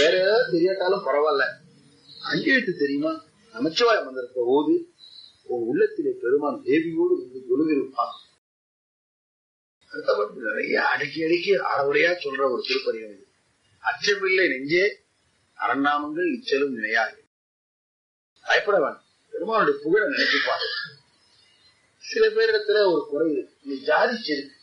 வேற ஏதாவது தெரியாட்டாலும் பரவாயில்ல அஞ்செழுத்து தெரியுமா நமச்சிவாய மந்திரத்தை ஓது உன் உள்ளத்திலே பெருமான் தேவியோடு வந்து கொழுவிருப்பான் அடுத்தபடி நிறைய அடக்கி அடக்கி அறவுரையா சொல்ற ஒரு திருப்பதிகம் இது அச்சமில்லை நெஞ்சே அரண்நாமங்கள் இச்சலும் நினையாது பயப்பட வேண்டாம் பெருமானுடைய புகழ நினைச்சுப்பாரு சில பேரிடத்துல ஒரு குறை இருக்கு. இந்த ஜாதி செருக்கு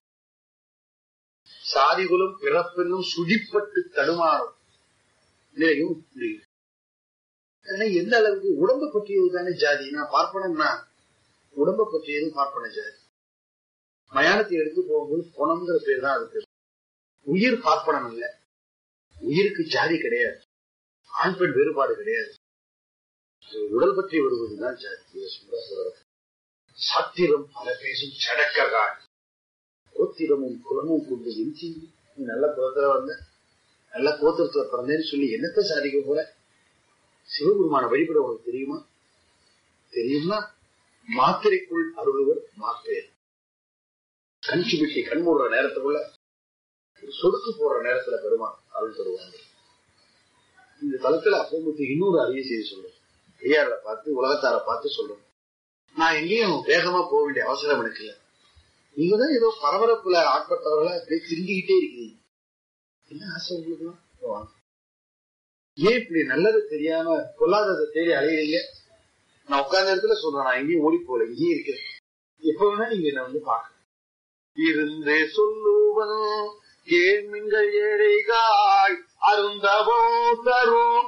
சாதிகுலம் பிறப்பென்னும் சுழிப்பட்டு தடுமாறும் நிலையும் புரியுது ஆனா எந்த அளவுக்கு உடம்பு பற்றியது தானே ஜாதி நான் பார்ப்பனம்னா உடம்ப பற்றியது பார்ப்பன ஜாதி மயானத்தை எடுத்து போகும்போது பணம்ங்கிற பேர் தான் அதுக்கு உயிர் பார்ப்பனம் இல்ல உயிருக்கு ஜாதி கிடையாது ஆண் பெண் வேறுபாடு கிடையாது அது உடல் பற்றி வருவதுதான் ஜாதி இதை சுந்தர சொல்றார். சாத்திரம் பல பேசும் சடக்ககால் கோத்திரமும் குலமும் கொண்டு எஞ்சி நீ நல்ல குலத்துல வந்த நல்ல கோத்திரத்துல பிறந்தேன்னு சொல்லி என்னத்தை சாதிக்க போற சிவபெருமான வழிபட உனக்கு தெரியுமா தெரியுமா மாத்திரைக்குள் அருள்வர் மாப்பேர் கண் சுபிட்டி கண் மூடுற நேரத்துக்குள்ள ஒரு சொடுக்கு போடுற நேரத்துல பெருமான் அருள் தருவாங்க இந்த தளத்துல அப்பமுத்து இன்னொரு அரிய செய்தி சொல்றேன் ஐயாரை பார்த்து உலகத்தார பார்த்து சொல்றேன் நான் எங்கேயும் வேகமா போக வேண்டிய அவசரம் எனக்கு இல்லை நீங்க தான் ஏதோ பரபரப்புல ஆட்பட்டவர்களா அப்படியே திரும்பிக்கிட்டே இருக்கீங்க என்ன ஆசை உங்களுக்கு வாங்க ஏன் இப்படி நல்லது தெரியாம பொல்லாததை தேடி அலையிறீங்க நான் உட்கார்ந்த இடத்துல சொல்றேன் நான் எங்கேயும் ஓடி போல இங்கேயே இருக்கேன் எப்ப வேணா நீங்க என்ன வந்து பாக்க இருந்து சொல்லுவன் கேள்மிங்கள் ஏழைகாய் அருந்தவோ தரும்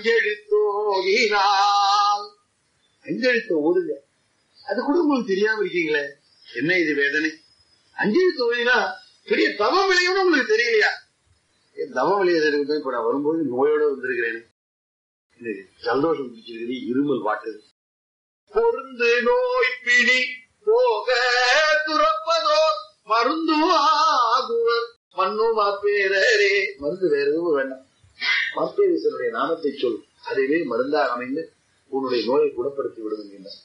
அஞ்செழுத்தோகினால் அஞ்செழுத்த ஓடுங்க அது கூட உங்களுக்கு தெரியாம இருக்கீங்களே என்ன இது வேதனை அஞ்செழுத்து ஓடினா பெரிய தவம் விளையும்னு உங்களுக்கு தெரியலையா என் தவம் விளையாடுறது இப்ப நான் வரும்போது நோயோட வந்திருக்கிறேன் எனக்கு ஜலதோஷம் பிடிச்சிருக்குது இருமல் வாட்டுது பொருந்து நோய் பிடி போக துறப்பதோ மருந்து ஆகுவர் மண்ணும் பேரரே மருந்து வேற எதுவும் வேண்டாம் மாப்பேரீசனுடைய நாமத்தை சொல் அதுவே மருந்தாக அமைந்து உன்னுடைய நோயை குணப்படுத்தி விடும் என்றார்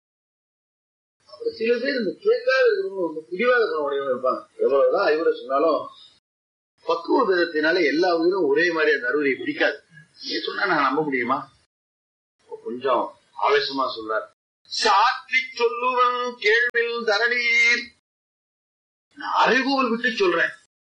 அப்புறம் சில பேர் இந்த கேட்காத இருக்கிறவங்க ரொம்ப பிடிவாத குணமுடையவங்க இருப்பாங்க எவ்வளவுதான் அறிவுரை சொன்னாலும் பக்குவ விதத்தினால எல்லா உயிரும் ஒரே மாதிரி அந்த அறுவரை பிடிக்காது நீ சொன்னா நான் நம்ப முடியுமா கொஞ்சம் ஆவேசமா சொல்றார் சாற்றி சொல்லுவன் கேள்வில் தரணீர் நான் அறிவுகள் விட்டு சொல்றேன்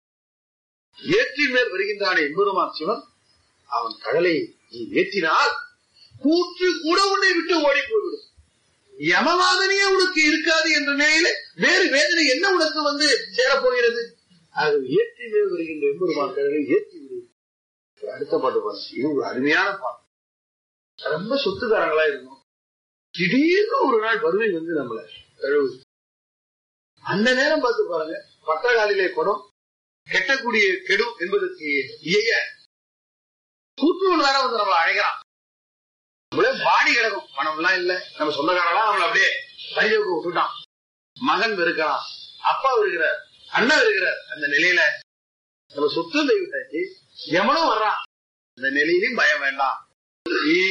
ஏற்றின் மேல் வருகின்றான எம்பெருமான் சிவன் அவன் கடலை நீ ஏற்றினால் கூற்று கூட உன்னை விட்டு ஓடி போய்விடும் யமவாதனையே உனக்கு இருக்காது என்ற நிலையில வேறு வேதனை என்ன உனக்கு வந்து சேரப்போகிறது அது ஏற்றி மேல் வருகின்ற எம்பெருமான் கடலை ஏற்றி விடுவது அடுத்த பாட்டு பாருங்க இது ஒரு அருமையான பாட்டு ரொம்ப சொத்துக்காரங்களா இருந்தோம் திடீர்னு ஒரு நாள் வறுமை வந்து நம்மள தழுவுது அந்த நேரம் பார்த்து பாருங்க பட்டகாலிலே குடம் கெட்டக்கூடிய கெடும் என்பதற்கு இயைய கூட்டுவன் வேற வந்து நம்மள அழைக்கிறான் நம்மளே பாடி கிடக்கும் பணம் எல்லாம் இல்ல நம்ம சொந்தக்காரெல்லாம் நம்மள அப்படியே பரிஜவுக்கு விட்டுட்டான் மகன் இருக்கிறான் அப்பா இருக்கிறார் அண்ணன் இருக்கிறார் அந்த நிலையில நம்ம சொத்து விட்டாச்சு எவனும் வர்றான் அந்த நிலையிலும் பயம் வேண்டாம் நீ